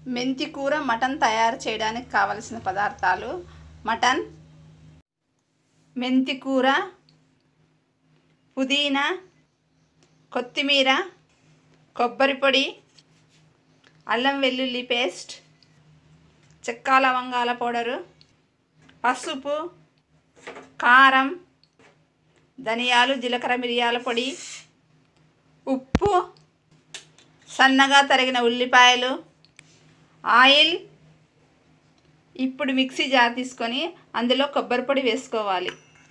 మెంతి కూర మటన్ తయారు చేయడానికి కావలసిన పదార్థాలు మటన్ మెంతి కూర పుదీనా కొత్తిమీర కొబ్బరి పొడి అల్లం వెల్లుల్లి పేస్ట్ చెక్క లవంగాల పౌడరు పసుపు కారం ధనియాలు జీలకర్ర మిరియాల పొడి ఉప్పు సన్నగా తరిగిన ఉల్లిపాయలు ఆయిల్ ఇప్పుడు మిక్సీ జార్ తీసుకొని అందులో కొబ్బరి పొడి వేసుకోవాలి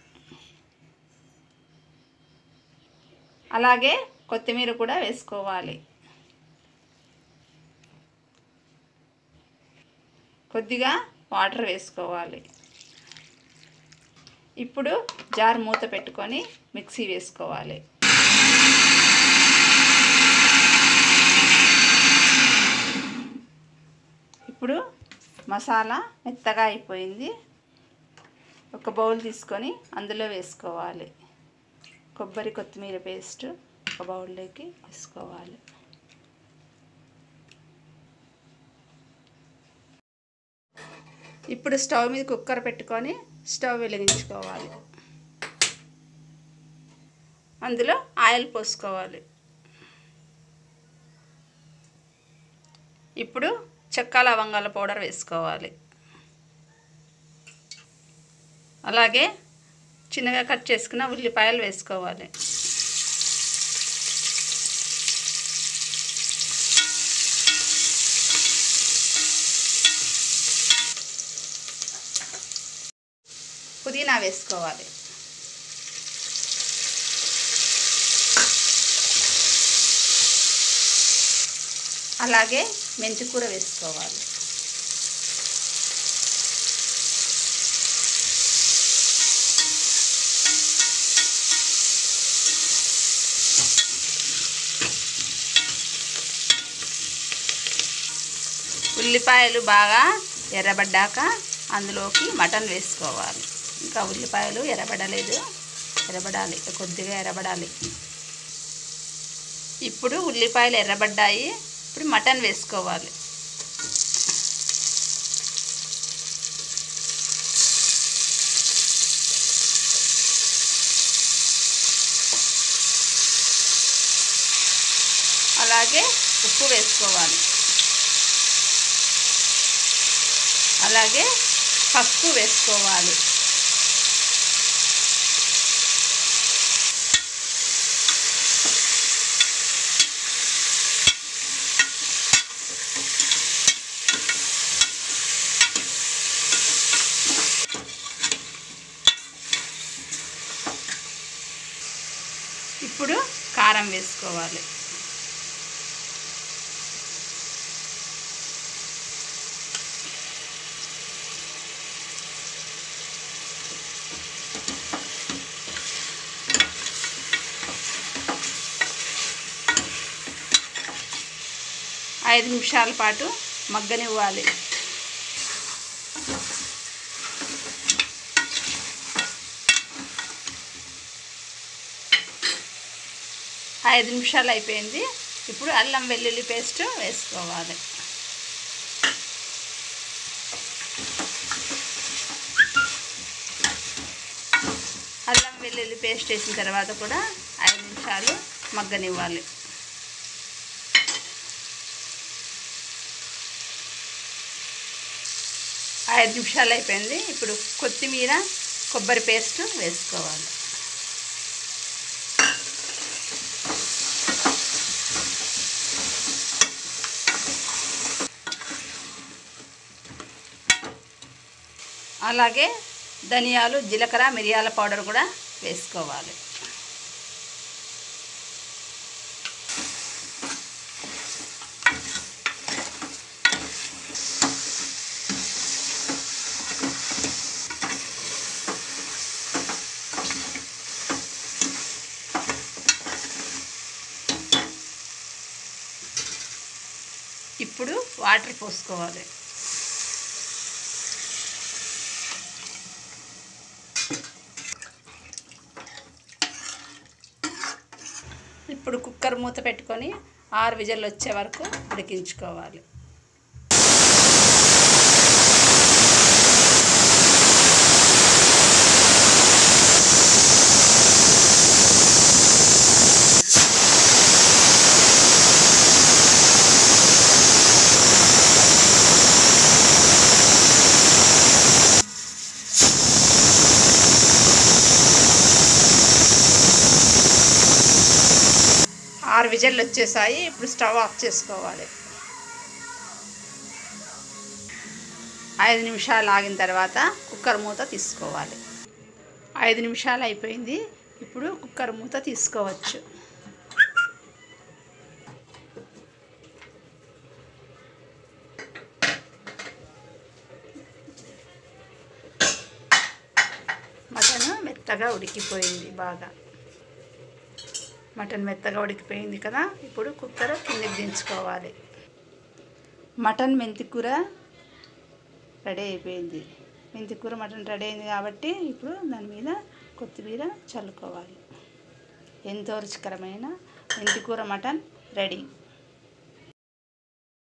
అలాగే కొత్తిమీర కూడా వేసుకోవాలి కొద్దిగా వాటర్ వేసుకోవాలి ఇప్పుడు జార్ మూత పెట్టుకొని మిక్సీ వేసుకోవాలి ఇప్పుడు మసాలా మెత్తగా అయిపోయింది ఒక బౌల్ తీసుకొని అందులో వేసుకోవాలి కొబ్బరి కొత్తిమీర పేస్ట్ ఒక బౌల్లోకి వేసుకోవాలి ఇప్పుడు స్టవ్ మీద కుక్కర్ పెట్టుకొని స్టవ్ వెలిగించుకోవాలి అందులో ఆయిల్ పోసుకోవాలి ఇప్పుడు చెక్క లవంగాల పౌడర్ వేసుకోవాలి అలాగే చిన్నగా కట్ చేసుకున్న ఉల్లిపాయలు వేసుకోవాలి పుదీనా వేసుకోవాలి అలాగే మెంతికూర వేసుకోవాలి ఉల్లిపాయలు బాగా ఎర్రబడ్డాక అందులోకి మటన్ వేసుకోవాలి ఇంకా ఉల్లిపాయలు ఎర్రబడలేదు ఎర్రబడాలి కొద్దిగా ఎర్రబడాలి ఇప్పుడు ఉల్లిపాయలు ఎర్రబడ్డాయి ఇప్పుడు మటన్ వేసుకోవాలి అలాగే ఉప్పు వేసుకోవాలి అలాగే పసుపు వేసుకోవాలి ఇప్పుడు కారం వేసుకోవాలి ఐదు నిమిషాల పాటు మగ్గనివ్వాలి ఐదు నిమిషాలు అయిపోయింది ఇప్పుడు అల్లం వెల్లుల్లి పేస్ట్ వేసుకోవాలి అల్లం వెల్లుల్లి పేస్ట్ వేసిన తర్వాత కూడా ఐదు నిమిషాలు మగ్గనివ్వాలి ఐదు నిమిషాలు అయిపోయింది ఇప్పుడు కొత్తిమీర కొబ్బరి పేస్ట్ వేసుకోవాలి అలాగే ధనియాలు జీలకర్ర మిరియాల పౌడర్ కూడా వేసుకోవాలి ఇప్పుడు వాటర్ పోసుకోవాలి ఇప్పుడు కుక్కర్ మూత పెట్టుకొని ఆరు విజల్లు వచ్చే వరకు ఉడికించుకోవాలి ఆరు విజల్లు వచ్చేసాయి ఇప్పుడు స్టవ్ ఆఫ్ చేసుకోవాలి ఐదు నిమిషాలు ఆగిన తర్వాత కుక్కర్ మూత తీసుకోవాలి ఐదు నిమిషాలు అయిపోయింది ఇప్పుడు కుక్కర్ మూత తీసుకోవచ్చు మటన్ మెత్తగా ఉడికిపోయింది బాగా మటన్ మెత్తగా ఉడికిపోయింది కదా ఇప్పుడు కుక్కర్ కిందికి దించుకోవాలి మటన్ మెంతికూర రెడీ అయిపోయింది మెంతికూర మటన్ రెడీ అయింది కాబట్టి ఇప్పుడు దాని మీద కొత్తిమీర చల్లుకోవాలి ఎంతో రుచికరమైన మెంతికూర మటన్ రెడీ